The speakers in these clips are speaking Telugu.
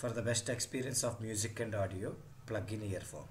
For the best experience of music and audio, plug in earphone.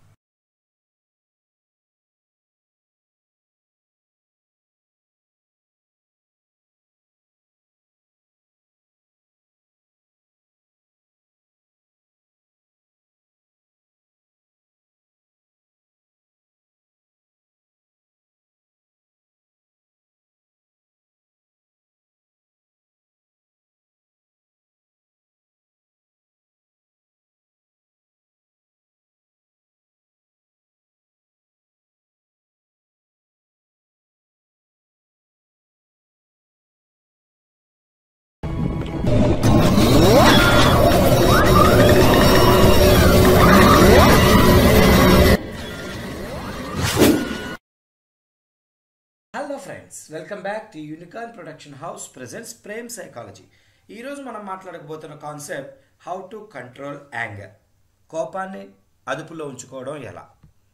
Hello friends welcome back to Unicon production house presents Prem psychology ఈరోజు మనం మాట్లాడకపోతున్న concept how to control anger కోపాన్ని అదుపులో ఉంచుకోవడం ఎలా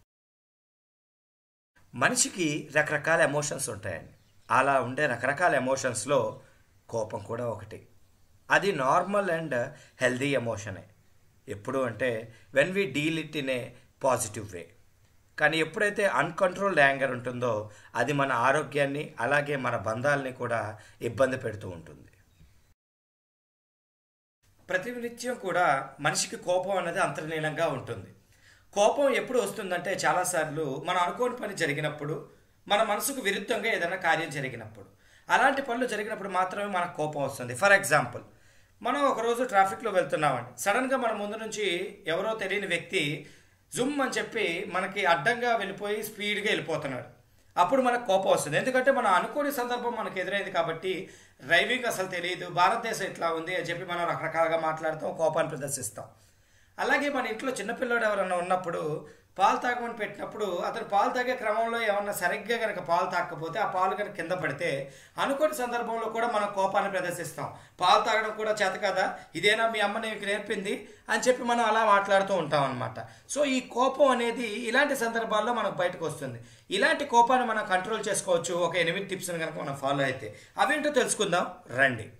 మనిషికి రకరకాల ఎమోషన్స్ ఉంటాయండి అలా ఉండే రకరకాల ఎమోషన్స్లో కోపం కూడా ఒకటి అది నార్మల్ అండ్ హెల్దీ ఎమోషనే ఎప్పుడు అంటే when we deal it in a positive way కానీ ఎప్పుడైతే అన్కంట్రోల్డ్ యాంగర్ ఉంటుందో అది మన ఆరోగ్యాన్ని అలాగే మన బంధాలని కూడా ఇబ్బంది పెడుతూ ఉంటుంది ప్రతి నిత్యం కూడా మనిషికి కోపం అనేది అంతర్లీనంగా ఉంటుంది కోపం ఎప్పుడు వస్తుందంటే చాలాసార్లు మనం అనుకోని పని జరిగినప్పుడు మన మనసుకు విరుద్ధంగా ఏదైనా కార్యం జరిగినప్పుడు అలాంటి పనులు జరిగినప్పుడు మాత్రమే మనకు కోపం వస్తుంది ఫర్ ఎగ్జాంపుల్ మనం ఒకరోజు ట్రాఫిక్లో వెళ్తున్నామండి సడన్గా మన ముందు నుంచి ఎవరో తెలియని వ్యక్తి జుమ్ అని చెప్పి మనకి అడ్డంగా వెళ్ళిపోయి స్పీడ్గా వెళ్ళిపోతున్నాడు అప్పుడు మనకు కోపం వస్తుంది ఎందుకంటే మనం అనుకోని సందర్భం మనకు ఎదురైంది కాబట్టి డ్రైవింగ్ అసలు తెలియదు భారతదేశం ఇట్లా ఉంది అని చెప్పి మనం రకరకాలుగా మాట్లాడతాం కోపాన్ని ప్రదర్శిస్తాం అలాగే మన ఇంట్లో చిన్నపిల్లడు ఎవరన్నా ఉన్నప్పుడు పాలు తాగమని పెట్టినప్పుడు అతను పాలు తాగే క్రమంలో ఏమన్నా సరిగ్గా కనుక పాలు తాగకపోతే ఆ పాలు కనుక కింద పడితే అనుకోని సందర్భంలో కూడా మనం కోపాన్ని ప్రదర్శిస్తాం పాలు తాగడం కూడా చేత కదా ఇదేనా మీ అమ్మ నీకు నేర్పింది అని చెప్పి మనం అలా మాట్లాడుతూ ఉంటాం అనమాట సో ఈ కోపం అనేది ఇలాంటి సందర్భాల్లో మనకు బయటకు వస్తుంది ఇలాంటి కోపాన్ని మనం కంట్రోల్ చేసుకోవచ్చు ఒక ఎనిమిది టిప్స్ని కనుక మనం ఫాలో అయితే అవేంటో తెలుసుకుందాం రండి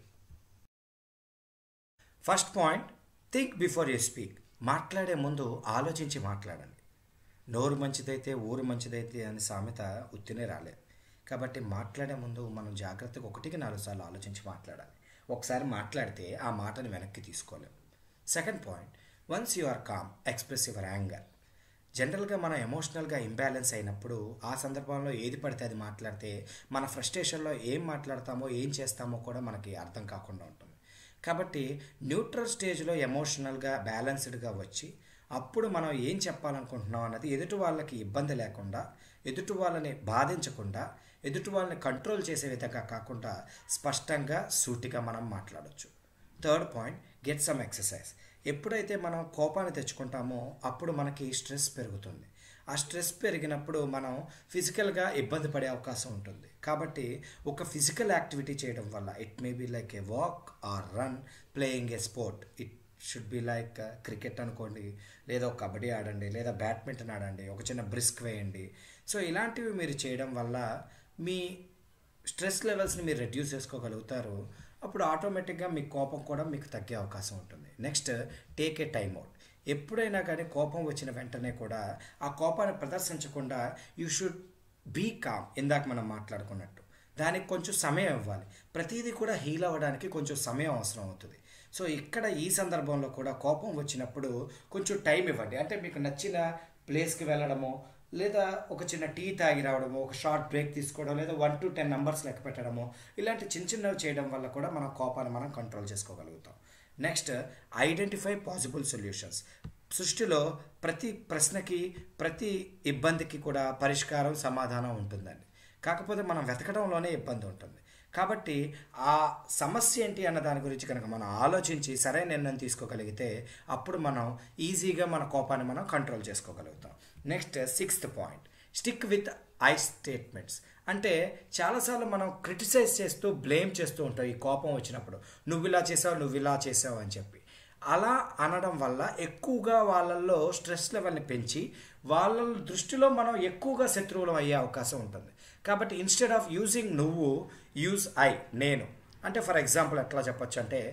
first point think before you speak మాట్లాడే ముందు ఆలోచించి మాట్లాడండి నోరు మంచిదైతే ఊరు మంచిదైతే అని సామెత ఉత్తినే రాలేదు కాబట్టి మాట్లాడే ముందు మనం జాగ్రత్తగా ఒకటికి నాలుగు సార్లు ఆలోచించి మాట్లాడాలి ఒకసారి మాట్లాడితే ఆ మాటని వెనక్కి తీసుకోలేం second point once you are calm express your anger జనరల్గా మనం ఎమోషనల్గా ఇంబ్యాలెన్స్ అయినప్పుడు ఆ సందర్భంలో ఏది పడితే అది మాట్లాడితే మన ఫ్రస్ట్రేషన్లో ఏం మాట్లాడతామో ఏం చేస్తామో కూడా మనకి అర్థం కాకుండా ఉంటుంది కాబట్టి న్యూట్రల్ స్టేజ్లో ఎమోషనల్గా బ్యాలెన్స్డ్గా వచ్చి అప్పుడు మనం ఏం చెప్పాలనుకుంటున్నాం అన్నది ఎదుటి వాళ్ళకి ఇబ్బంది లేకుండా ఎదుటి వాళ్ళని బాధించకుండా ఎదుటి వాళ్ళని కంట్రోల్ చేసే విధంగా కాకుండా స్పష్టంగా సూటిగా మనం మాట్లాడవచ్చు third point get some exercise ఎప్పుడైతే మనం కోపాన్ని తెచ్చుకుంటామో అప్పుడు మనకి స్ట్రెస్ పెరుగుతుంది ఆ స్ట్రెస్ పెరిగినప్పుడు మనం ఫిజికల్గా ఇబ్బంది పడే అవకాశం ఉంటుంది కాబట్టి ఒక ఫిజికల్ యాక్టివిటీ చేయడం వల్ల it may be like a walk or run playing a sport it should be like cricket అనుకోండి లేదా కబడ్డీ ఆడండి లేదా బ్యాడ్మింటన్ ఆడండి ఒక చిన్న బ్రిస్క్ వేయండి సో ఇలాంటివి మీరు చేయడం వల్ల మీ స్ట్రెస్ లెవెల్స్ని మీరు రెడ్యూస్ చేసుకోగలుగుతారు అప్పుడు ఆటోమేటిక్గా మీ కోపం కూడా మీకు తగ్గే అవకాశం ఉంటుంది next take a time out ఎప్పుడైనా కానీ కోపం వచ్చిన వెంటనే కూడా ఆ కోపాన్ని ప్రదర్శించకుండా యూ షుడ్ బీ కామ్ ఇందాక మనం మాట్లాడుకున్నట్టు దానికి కొంచెం సమయం ఇవ్వాలి ప్రతిదీ కూడా హీల్ అవ్వడానికి కొంచెం సమయం అవసరం అవుతుంది సో ఇక్కడ ఈ సందర్భంలో కూడా కోపం వచ్చినప్పుడు కొంచెం టైం ఇవ్వండి అంటే మీకు నచ్చిన ప్లేస్కి వెళ్ళడము లేదా ఒక చిన్న టీ తాగి రావడము ఒక షార్ట్ బ్రేక్ తీసుకోవడం లేదా వన్ టు టెన్ నెంబర్స్ లెక్క పెట్టడము ఇలాంటి చిన్న చిన్నవి చేయడం వల్ల కూడా మన కోపాన్ని మనం కంట్రోల్ చేసుకోగలుగుతాం నెక్స్ట్ ఐడెంటిఫై పాసిబుల్ సొల్యూషన్స్ సృష్టిలో ప్రతి ప్రశ్నకి ప్రతి ఇబ్బందికి కూడా పరిష్కారం సమాధానం ఉంటుందండి కాకపోతే మనం వెతకడంలోనే ఇబ్బంది ఉంటుంది కాబట్టి ఆ సమస్య ఏంటి అన్న దాని గురించి కనుక మనం ఆలోచించి సరైన నిర్ణయం తీసుకోగలిగితే అప్పుడు మనం ఈజీగా మన కోపాన్ని మనం కంట్రోల్ చేసుకోగలుగుతాం next sixth point stick with I statements అంటే చాలాసార్లు మనం క్రిటిసైజ్ చేస్తూ బ్లేమ్ చేస్తూ ఉంటాం ఈ కోపం వచ్చినప్పుడు నువ్వు ఇలా చేసావు నువ్వు ఇలా చేసావు అని చెప్పి అలా అనడం వల్ల ఎక్కువగా వాళ్ళల్లో స్ట్రెస్ లెవెల్ని పెంచి వాళ్ళ దృష్టిలో మనం ఎక్కువగా శత్రువులం అయ్యే అవకాశం ఉంటుంది కాబట్టి ఇన్స్టెడ్ ఆఫ్ యూజింగ్ నువ్వు యూజ్ ఐ నేను అంటే ఫర్ ఎగ్జాంపుల్ ఎట్లా చెప్పొచ్చు అంటే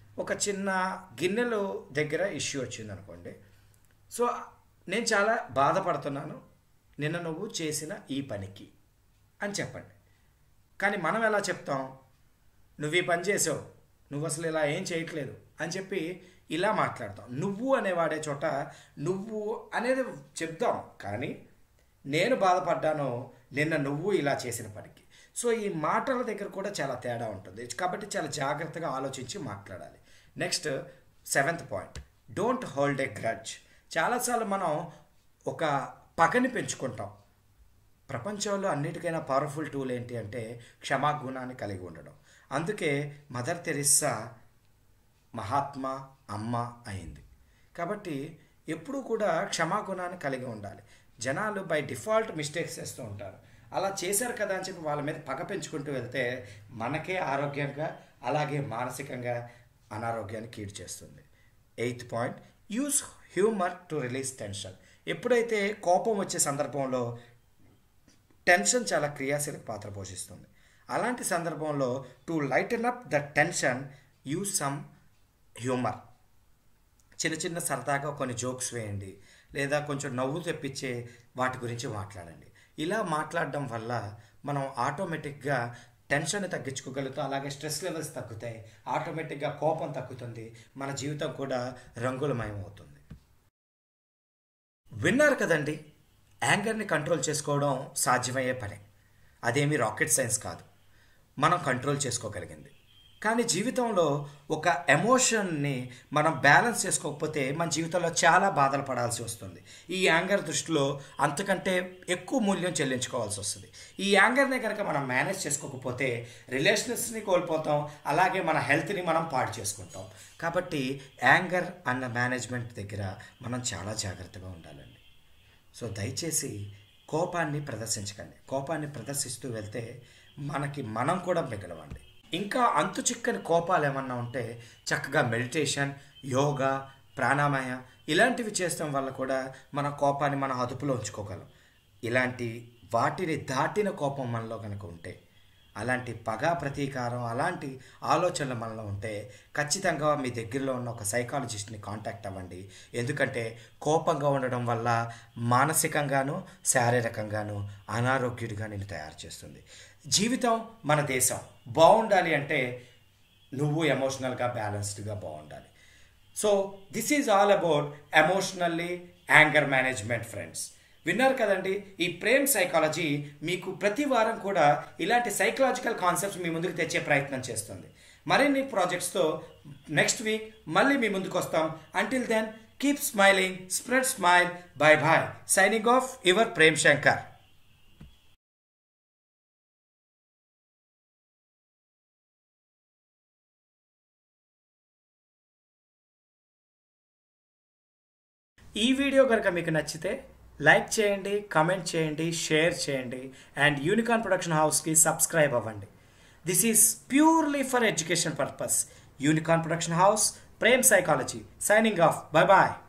ఒక చిన్న గిన్నెలు దగ్గర ఇష్యూ వచ్చింది అనుకోండి సో నేను చాలా బాధపడుతున్నాను నిన్న నువ్వు చేసిన ఈ పనికి అని చెప్పండి కానీ మనం ఎలా చెప్తాం నువ్వు ఈ పని చేసావు నువ్వు అసలు ఇలా ఏం చేయట్లేదు అని చెప్పి ఇలా మాట్లాడతాం నువ్వు అనే వాడే చోట నువ్వు అనేది చెప్దాం కానీ నేను బాధపడ్డాను నిన్న నువ్వు ఇలా చేసిన పనికి సో ఈ మాటల దగ్గర కూడా చాలా తేడా ఉంటుంది కాబట్టి చాలా జాగ్రత్తగా ఆలోచించి మాట్లాడాలి next seventh point don't hold a grudge చాలాసార్లు మనం ఒక పగని పెంచుకుంటాం ప్రపంచంలో అన్నిటికైనా పవర్ఫుల్ టూల్ ఏంటి అంటే క్షమాగుణాన్ని కలిగి ఉండడం అందుకే మదర్ తెరిస్సా మహాత్మా అమ్మ అయింది కాబట్టి ఎప్పుడూ కూడా క్షమాగుణాన్ని కలిగి ఉండాలి జనాలు బై డిఫాల్ట్ మిస్టేక్స్ చేస్తూ ఉంటారు అలా చేశారు కదా అని చెప్పి వాళ్ళ మీద పగ పెంచుకుంటూ వెళ్తే మనకే ఆరోగ్యంగా అలాగే మానసికంగా అనారోగ్యాన్ని కీడు చేస్తుంది eighth point use humour to release tension ఎప్పుడైతే కోపం వచ్చే సందర్భంలో టెన్షన్ చాలా క్రియాశీలక పాత్ర పోషిస్తుంది అలాంటి సందర్భంలో to lighten up the tension use some humour చిన్న చిన్న సరదాగా కొన్ని జోక్స్ వేయండి లేదా కొంచెం నవ్వు తెప్పించే వాటి గురించి మాట్లాడండి ఇలా మాట్లాడడం వల్ల మనం ఆటోమేటిక్గా టెన్షన్ తగ్గించుకోగలుగుతాం అలాగే స్ట్రెస్ లెవెల్స్ తగ్గుతాయి ఆటోమేటిక్గా కోపం తగ్గుతుంది మన జీవితం కూడా రంగులమయం అవుతుంది విన్నారు కదండి యాంగర్ని కంట్రోల్ చేసుకోవడం సాధ్యమయ్యే పని అదేమి రాకెట్ సైన్స్ కాదు మనం కంట్రోల్ చేసుకోగలిగింది కానీ జీవితంలో ఒక ఎమోషన్ని మనం బ్యాలెన్స్ చేసుకోకపోతే మన జీవితంలో చాలా బాధలు పడాల్సి వస్తుంది ఈ యాంగర్ దృష్టిలో అంతకంటే ఎక్కువ మూల్యం చెల్లించుకోవాల్సి వస్తుంది ఈ యాంగర్ని కనుక మనం మేనేజ్ చేసుకోకపోతే రిలేషన్స్ని కోల్పోతాం అలాగే మన హెల్త్ని మనం పాడు చేసుకుంటాం కాబట్టి యాంగర్ అన్న మేనేజ్మెంట్ దగ్గర మనం చాలా జాగ్రత్తగా ఉండాలండి సో దయచేసి కోపాన్ని ప్రదర్శించకండి కోపాన్ని ప్రదర్శిస్తూ వెళ్తే మనకి మనం కూడా మిగలవండి ఇంకా అంతు చిక్కని కోపాలు ఏమన్నా ఉంటే చక్కగా మెడిటేషన్ యోగా ప్రాణామయ ఇలాంటివి చేయడం వల్ల కూడా మన కోపాన్ని మనం అదుపులో ఉంచుకోగలం ఇలాంటి వాటిని దాటిన కోపం మనలో కనుక ఉంటే అలాంటి పగ ప్రతీకారం అలాంటి ఆలోచనలు మనలో ఉంటే ఖచ్చితంగా మీ దగ్గరలో ఉన్న ఒక సైకాలజిస్ట్ని కాంటాక్ట్ అవ్వండి ఎందుకంటే కోపంగా ఉండడం వల్ల మానసికంగాను శారీరకంగాను అనారోగ్యుడిగా నేను తయారు చేస్తుంది జీవితం మన దేశం బాగుండాలి అంటే నువ్వు ఎమోషనల్గా బ్యాలెన్స్డ్గా బాగుండాలి so this is all about emotionally anger management friends విన్నారు కదండి ఈ ప్రేమ్ సైకాలజీ మీకు ప్రతి వారం కూడా ఇలాంటి సైకలాజికల్ కాన్సెప్ట్స్ మీ ముందుకు తెచ్చే ప్రయత్నం చేస్తుంది మరిన్ని ప్రాజెక్ట్స్తో నెక్స్ట్ వీక్ మళ్ళీ మీ ముందుకు వస్తాం until then keep smiling spread smile bye bye signing off your Prem Shankar ఈ వీడియో కనుక మీకు నచ్చితే లైక్ చేయండి కమెంట్ చేయండి షేర్ చేయండి అండ్ యూనికాన్ ప్రొడక్షన్ హౌస్కి సబ్స్క్రైబ్ అవ్వండి this is purely for education purpose Unicon production house Prem psychology signing off bye bye